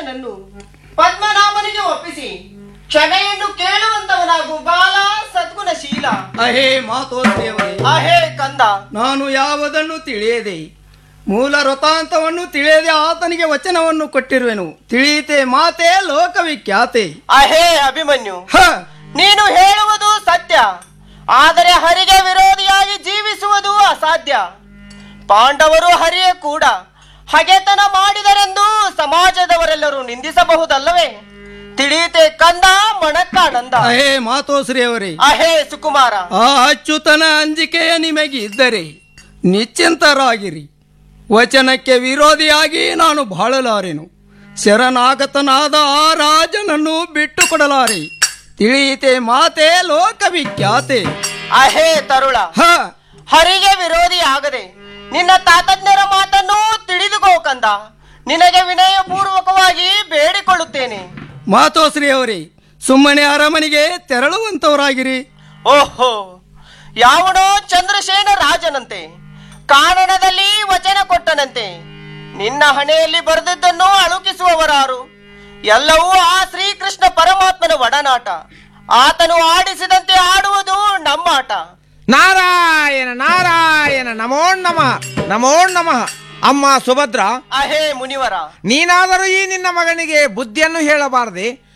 ರಾಜನನ್ನು ಪದ್ಮನಾಭನಿಗೆ ಒಪ್ಪಿಸಿ ಕ್ಷಮೆಯನ್ನು ಕೇಳುವಂತವನಾಗು ಬಾಲ ಸದ್ಗುಣಶೀಲ ಅಹೇ ಮಾತೋಶ್ರೀಯವರೇ ಅಹೇ ಕಂದ ನಾನು ಯಾವುದನ್ನು ತಿಳಿಯದೆ ಮೂಲ ವೃತ್ತಾಂತವನ್ನು ತಿಳಿಯದೆ ಆತನಿಗೆ ವಚನವನ್ನು ಕೊಟ್ಟಿರುವೆನು ತಿಳಿಯಿತೆ ಮಾತೆ ಲೋಕವಿಖ್ಯಾತೆ ಅಹೇ ಅಭಿಮನ್ಯು ಹ ನೀನು ಹೇಳುವುದು ಸತ್ಯ ಆದರೆ ಹರಿಗೆ ವಿರೋಧಿಯಾಗಿ ಜೀವಿಸುವುದು ಅಸಾಧ್ಯ ಪಾಂಡವರು ಹರಿಯೇ ಕೂಡ ಹಗೆತನ ಮಾಡಿದರೆಂದು ಸಮಾಜದವರೆಲ್ಲರೂ ನಿಂದಿಸಬಹುದಲ್ಲವೇ ತಿಳಿಯುತ್ತೆ ಕಂದ ಮಣಕ್ಕಾನಂದ ಅಹೇ ಮಾತೋಶ್ರೀಯವರೇ ಅಹೇ ಸುಕುಮಾರ ಆ ಅಚ್ಯುತನ ಅಂಜಿಕೆಯ ನಿಮಗೆ ಇದ್ದರೆ ನಿಶ್ಚಿಂತರಾಗಿರಿ ವಚನಕ್ಕೆ ವಿರೋಧಿಯಾಗಿ ನಾನು ಬಾಳಲಾರೆನು ಶರಣಾಗತನಾದ ಆ ರಾಜನನ್ನು ಬಿಟ್ಟು ಕೊಡಲಾರೆ ತಿಳಿಯಿತೆ ಮಾತೆ ಲೋಕವಿಖ್ಯಾತೆ ಅಹೇ ತರುಳ ಹ ಹರಿಗೆ ವಿರೋಧಿ ಆಗದೆ ನಿನ್ನ ತಾತಜ್ಞರ ಮಾತನ್ನು ತಿಳಿದುಕೋ ಕಂದ ನಿನಗೆ ವಿನಯಪೂರ್ವಕವಾಗಿ ಬೇಡಿಕೊಳ್ಳುತ್ತೇನೆ ಮಾತೋಶ್ರೀಯವರೇ ಸುಮ್ಮನೆ ಅರಮನೆಗೆ ತೆರಳುವಂತವರಾಗಿರಿ ಓಹೋ ಯಾವನೋ ಚಂದ್ರಸೇನ ರಾಜನಂತೆ ಕಾನನದಲ್ಲಿ ವಚನ ಕೊಟ್ಟನಂತೆ ನಿನ್ನ ಹಣೆಯಲ್ಲಿ ಬರೆದದ್ದನ್ನು ಅಳುಕಿಸುವವರಾರು ಎಲ್ಲವೂ ಆ ಶ್ರೀಕೃಷ್ಣ ಪರಮಾತ್ಮನ ಒಡನಾಟ ಆತನು ಆಡಿಸಿದಂತೆ ಆಡುವುದು ನಮ್ಮ ಆಟ ನಾರಾಯಣ ನಾರಾಯಣ ನಮೋ ನಮಃ ನಮೋ ನಮಃ ಅಮ್ಮ ಸುಭದ್ರ ಅಹೇ ಮುನಿವರ ನೀನಾದರೂ ಈ ನಿನ್ನ ಮಗನಿಗೆ ಬುದ್ಧಿಯನ್ನು ಹೇಳಬಾರದೆ